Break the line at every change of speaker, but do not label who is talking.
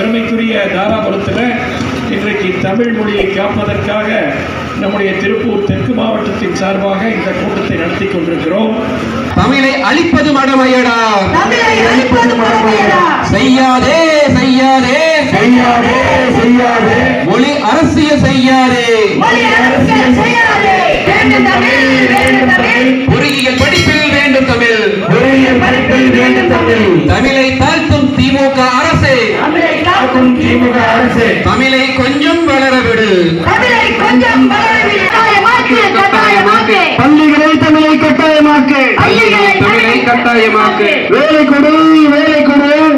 பெருமைக்குரிய தாராபுரத்தில் இன்றைக்கு தமிழ் மொழியை காப்பதற்காக நம்முடைய திருப்பூர் தெற்கு மாவட்டத்தின் சார்பாக இந்த கூட்டத்தை நடத்தி கொண்டிருக்கிறோம்
தமிழை அழிப்பது மடமையடா
தமிழை அழிப்பது மடமையடா.
செய்யாதே செய்யாதே
செய்யாதே செய்யாதே
மொழி அரசியல் செய்யாதே
மொழி அரசியல் செய்யாதே வேண்டும் தமிழ் வேண்டும் தமிழ்
பொறியியல் படிப்பில் வேண்டும் தமிழ்
பொறியியல் படிப்பில் வேண்டும் தமிழ்
தமிழை தாழ்த்தும் திமுக அரசே
தமிழை காக்கும் திமுக அரசு
தமிழை கொஞ்சம் வளர விடு
தமிழை கொஞ்சம் வளரவில்லை கட்டாயமாக்கு கட்டாயமாக்கு
பள்ளிகளை தமிழை கட்டாயமாக்கு
பள்ளிகளை
தமிழை கட்டாயமாக்கு
வேலை கொடு வேலை கொடு